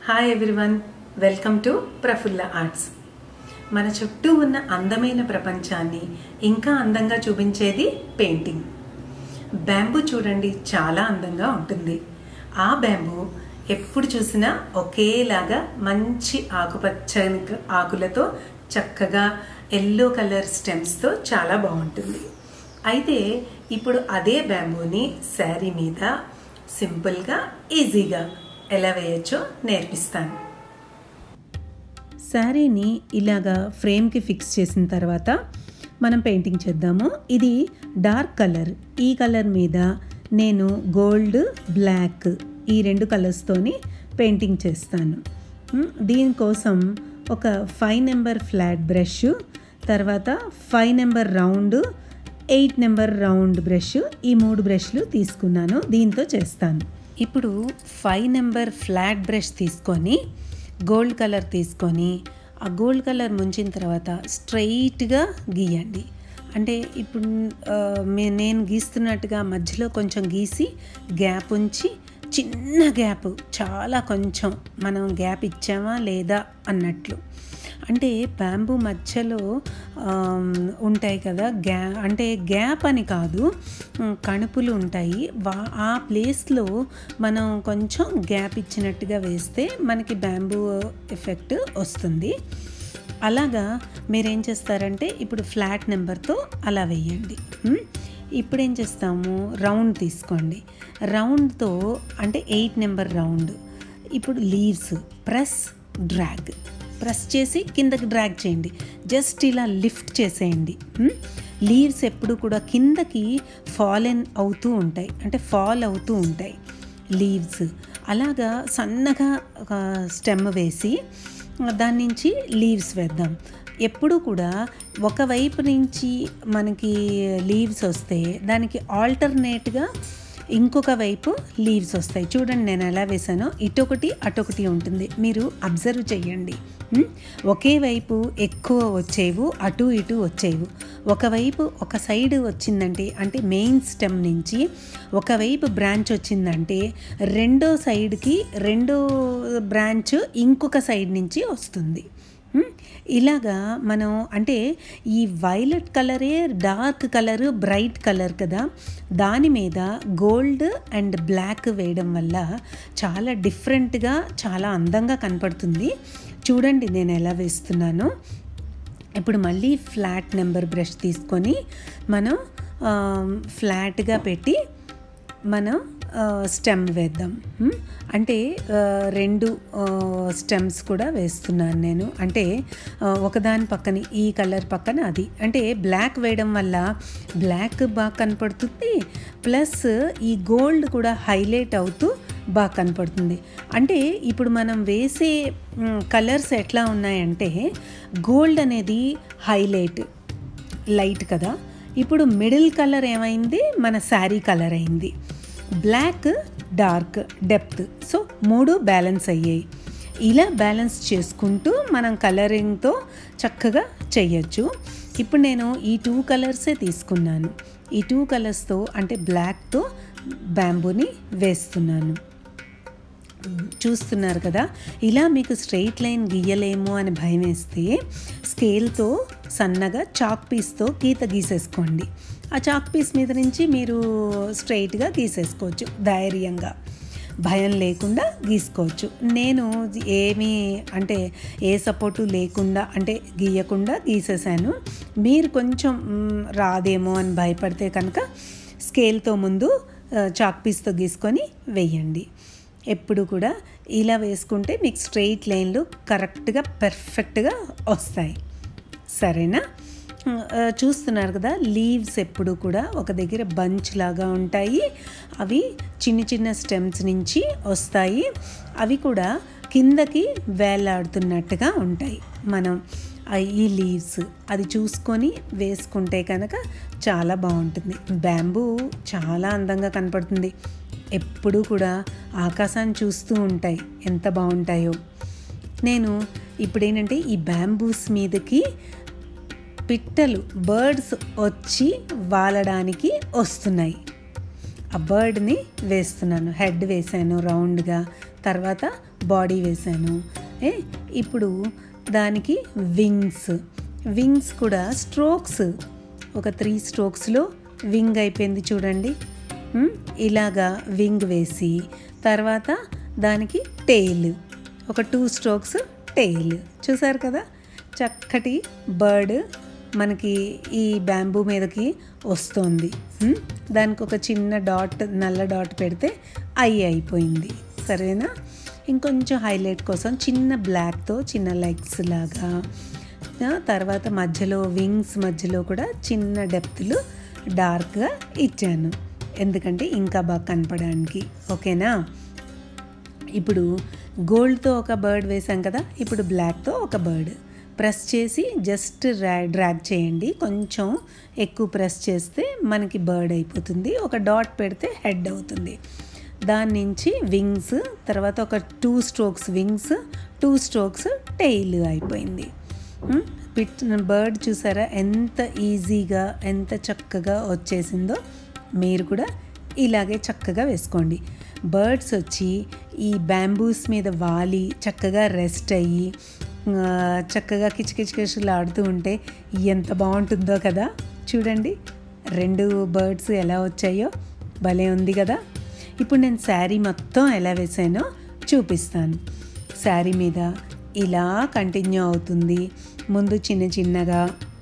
Hi everyone welcome to Praphulla arts మన చుట్టూ ఉన్న అందమైన ప్రపంచాన్ని ఇంకా అందంగా చూపించేది పెయింటింగ్ బ్యాంబూ చూడండి చాలా అందంగా ఉంటుంది ఆ బ్యాంబూ ఎప్పుడు చూసినా ఒకేలాగా మంచి ఆకుపచ్చని ఆకులతో చక్కగా ఎల్లో కలర్ స్టెమ్స్తో చాలా బాగుంటుంది అయితే ఇప్పుడు అదే బ్యాంబూని శారీ మీద సింపుల్గా ఈజీగా ఎలా వేయచ్చో నేర్పిస్తాను శారీని ఇలాగా ఫ్రేమ్కి ఫిక్స్ చేసిన తర్వాత మనం పెయింటింగ్ చేద్దాము ఇది డార్క్ కలర్ ఈ కలర్ మీద నేను గోల్డ్ బ్లాక్ ఈ రెండు కలర్స్తోని పెయింటింగ్ చేస్తాను ఉమ్, దీనికోసం ఒక ఫైవ్ నెంబర్ ఫ్లాట్ బ్రష్ తర్వాత five number round eight number round brush ఈ మూడు బ్రష్లు తీసుకున్నాను దీంతో చేస్తాను ఇప్పుడు ఫైవ్ నెంబర్ ఫ్లాట్ బ్రష్ తీసుకొని గోల్డ్ కలర్ తీసుకొని ఆ గోల్డ్ కలర్ ముంచిన తర్వాత స్ట్రైట్గా గీయండి అంటే ఇప్పుడు ఆ, మే- నేను గీస్తున్నట్టుగా మధ్యలో కొంచెం గీసి గ్యాప్ ఉంచి చిన్న గ్యాప్ చాలా కొంచెం మనం గ్యాప్ ఇచ్చామా లేదా అన్నట్లు అంటే బ్యాంబూ మధ్యలో ఆమ్, ఉంటాయి కదా గ్యా అంటే గ్యాప్ అని కాదు ఉమ్, కణుపులు ఉంటాయి వా ఆ ప్లేస్లో మనం కొంచెం గ్యాప్ ఇచ్చినట్టుగా వేస్తే మనకి బ్యాంబూ ఎఫెక్ట్ వస్తుంది అలాగా మీరేం చేస్తారంటే ఇప్పుడు ఫ్లాట్ నెంబర్తో అలా వేయండి ఉమ్, ఇప్పుడు ఏం చేస్తాము రౌండ్ తీసుకోండి రౌండ్తో అంటే ఎయిట్ నెంబర్ రౌండ్ ఇప్పుడు లీవ్స్ ప్రెస్ డ్రాగ్ ప్రెస్ చేసి కిందకి డ్రాగ్ చేయండి జస్ట్ ఇలా లిఫ్ట్ చేసేయండి లీవ్స్ ఎప్పుడు కూడా కిందకి ఫాలెన్ అవుతూ ఉంటాయి అంటే ఫాల్ అవుతూ ఉంటాయి లీవ్స్ అలాగా సన్నగా ఒక స్టెమ్ వేసి దాని నుంచి లీవ్స్ వేద్దాం ఎప్పుడు కూడా ఒకవైపు నుంచి మనకి లీవ్స్ వస్తే దానికి ఆల్టర్నేట్గా ఇంకొక వైపు లీవ్స్ వస్తాయి చూడండి నేను ఎలా వేసానో ఇటొకటి అటొకటి ఉంటుంది మీరు అబ్జర్వ్ చేయండి ఉమ్, ఒకే వైపు ఎక్కువ వచ్చేవు అటు ఇటు వచ్చేవు ఒకవైపు ఒక సైడ్ వచ్చిందంటే అంటే మెయిన్ స్టెమ్ నుంచి ఒకవైపు బ్రాంచ్ వచ్చిందంటే రెండో సైడ్కి రెండో బ్రాంచ్ ఇంకొక సైడ్ నుంచి వస్తుంది ఉమ్, ఇలాగా మనం అంటే ఈ వైలెట్ కలరే డార్క్ కలర్ బ్రైట్ కలర్ కదా దాని మీద గోల్డ్ అండ్ బ్లాక్ వేయడం వల్ల చాలా డిఫరెంట్గా చాలా అందంగా కనపడుతుంది చూడండి నేను ఎలా వేస్తున్నానో ఇప్పుడు మళ్ళీ ఫ్లాట్ నెంబర్ బ్రష్ తీసుకొని మనం ఆ, ఫ్లాట్గా పెట్టి మనం స్టెమ్ వేద్దాం ఉమ్, అంటే ఆ, రెండు స్టెమ్స్ కూడా వేస్తున్నాను నేను అంటే ఆ, ఒకదాని పక్కన ఈ కలర్ పక్కన అది అంటే బ్లాక్ వేయడం వల్ల బ్లాక్ బాగా కనపడుతుంది ప్లస్ ఈ గోల్డ్ కూడా హైలైట్ అవుతూ బాగా కనపడుతుంది అంటే ఇప్పుడు మనం వేసే కలర్స్ ఎట్లా ఉన్నాయంటే గోల్డ్ అనేది హైలైట్ లైట్ కదా ఇప్పుడు మిడిల్ కలర్ ఏమైంది మన శారీ కలర్ అయింది బ్లాక్ డార్క్ డెప్త్ సో మూడు బ్యాలెన్స్ అయ్యాయి ఇలా బ్యాలెన్స్ చేసుకుంటూ మనం కలరింగ్తో చక్కగా చేయొచ్చు ఇప్పుడు నేను ఈ టూ కలర్సే తీసుకున్నాను ఈ టూ కలర్స్తో అంటే బ్లాక్తో బ్యాంబూని వేస్తున్నాను చూస్తున్నారు కదా ఇలా మీకు స్ట్రెయిట్ లైన్ గీయలేము అని భయం వేస్తే స్కేల్తో సన్నగా చాక్ పీస్తో గీత గీసేసుకోండి ఆ చాక్ పీస్ మీద నుంచి మీరు స్ట్రైట్గా గీసేసుకోవచ్చు ధైర్యంగా భయం లేకుండా గీసుకోవచ్చు నేను ఏమీ అంటే ఏ సపోర్టు లేకుండా అంటే గీయకుండా గీసేసాను మీరు కొంచెం మ్, రాదేమో అని భయపడితే కనుక స్కేల్తో ముందు ఆ, చాక్ పీస్తో గీసుకొని వేయండి ఎప్పుడు కూడా ఇలా వేసుకుంటే మీకు స్ట్రెయిట్ లైన్లు కరెక్ట్గా పర్ఫెక్ట్గా వస్తాయి సరేనా ఆ, చూస్తున్నారు కదా లీవ్స్ ఎప్పుడు కూడా ఒక దగ్గర బంచ్ లాగా ఉంటాయి అవి చిన్న చిన్న స్టెమ్స్ నుంచి వస్తాయి అవి కూడా కిందకి వేలాడుతున్నట్టుగా ఉంటాయి మనం ఆ ఈ లీవ్స్ అది చూసుకొని వేసుకుంటే కనుక చాలా బాగుంటుంది బ్యాంబూ చాలా అందంగా కనపడుతుంది ఎప్పుడూ కూడా ఆకాశాన్ని చూస్తూ ఉంటాయి ఎంత బాగుంటాయో నేను ఇప్పుడు ఏంటంటే ఈ బ్యాంబూస్ మీదకి పిట్టలు బర్డ్స్ వచ్చి వాలడానికి వస్తున్నాయి ఆ బర్డ్ని వేస్తున్నాను హెడ్ వేసాను రౌండ్గా తర్వాత బాడీ వేశాను ఏ ఇప్పుడు దానికి వింగ్స్ వింగ్స్ కూడా స్ట్రోక్స్ ఒక త్రీ స్ట్రోక్స్లో వింగ్ అయిపోయింది చూడండి ఉమ్, ఇలాగా వింగ్ వేసి తర్వాత దానికి టెయిల్ ఒక టూ స్ట్రోక్స్ టెయిల్ చూసారు కదా చక్కటి బర్డ్ మనకి ఈ బ్యాంబూ మీదకి వస్తుంది ఉమ్, దానికి ఒక చిన్న డాట్ నల్ల డాట్ పెడితే ఐ అయిపోయింది సరేనా ఇంకొంచెం హైలైట్ కోసం చిన్న బ్లాక్తో చిన్న లెగ్స్ లాగా ఆ, తర్వాత మధ్యలో వింగ్స్ మధ్యలో కూడా చిన్న డెప్త్లు డార్క్గా ఇచ్చాను ఎందుకంటే ఇంకా బాగా కనపడడానికి ఓకేనా ఇప్పుడు గోల్డ్తో ఒక బర్డ్ వేసాం కదా ఇప్పుడు బ్లాక్తో ఒక బర్డ్ ప్రెస్ చేసి జస్ట్ రా డ్రాగ్ చేయండి కొంచెం ఎక్కువ ప్రెస్ చేస్తే మనకి బర్డ్ అయిపోతుంది ఒక డాట్ పెడితే హెడ్ అవుతుంది దాని నుంచి వింగ్స్ తర్వాత ఒక two strokes wings two strokes tail అయిపోయింది ఉమ్, పిట్ బర్డ్ చూసారా ఎంత ఈజీగా ఎంత చక్కగా వచ్చేసిందో మీరు కూడా ఇలాగే చక్కగా వేసుకోండి బర్డ్స్ వచ్చి ఈ బ్యాంబూస్ మీద వాలి చక్కగా రెస్ట్ అయ్యి ఆ, చక్కగా కిచకిచకిచలు ఆడుతూ ఉంటే ఎంత బాగుంటుందో కదా చూడండి రెండు బర్డ్స్ ఎలా వచ్చాయో భలే ఉంది కదా ఇప్పుడు నేను శారీ మొత్తం ఎలా వేసానో చూపిస్తాను శారీ మీద ఇలా కంటిన్యూ అవుతుంది ముందు చిన్న చిన్నగా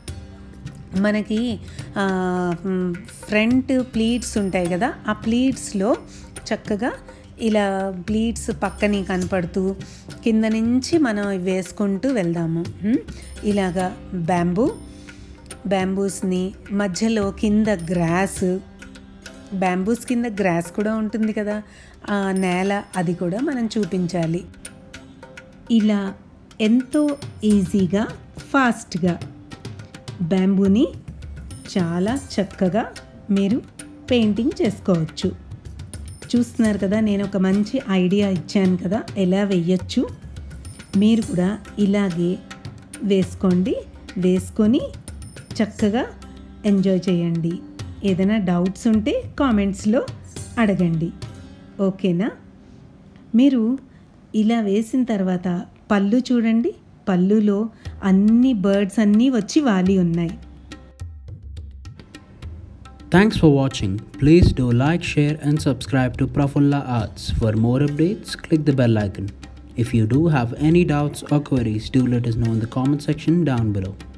మనకి ఆ, మ్, ఫ్రంట్ ప్లీట్స్ ఉంటాయి కదా ఆ ప్లీట్స్లో చక్కగా ఇలా ప్లీట్స్ పక్కని కనపడుతూ కింద నుంచి మనం ఇవి వేసుకుంటూ వెళ్దాము మ్, ఇలాగా బ్యాంబూ బ్యాంబూస్ని మధ్యలో కింద గ్రాస్ బ్యాంబూస్ కింద గ్రాస్ కూడా ఉంటుంది కదా ఆ నేల అది కూడా మనం చూపించాలి ఇలా ఎంతో ఈజీగా ఫాస్ట్గా బ్యాంబూని చాలా చక్కగా మీరు పెయింటింగ్ చేసుకోవచ్చు చూస్తున్నారు కదా నేను ఒక మంచి ఐడియా ఇచ్చాను కదా ఎలా వేయచ్చు మీరు కూడా ఇలాగే వేసుకోండి వేసుకొని చక్కగా ఎంజాయ్ చేయండి ఏదైనా డౌట్స్ ఉంటే కామెంట్స్లో అడగండి ఓకేనా మీరు ఇలా వేసిన తర్వాత పళ్ళు చూడండి పళ్ళులో అన్ని బర్డ్స్ అన్నీ వచ్చి వాలి ఉన్నాయి Thanks for watching. Please do like, share, and subscribe to Prafulla Arts. For more updates, click the bell icon. If you do have any doubts or queries, do let us know in the comment section down below.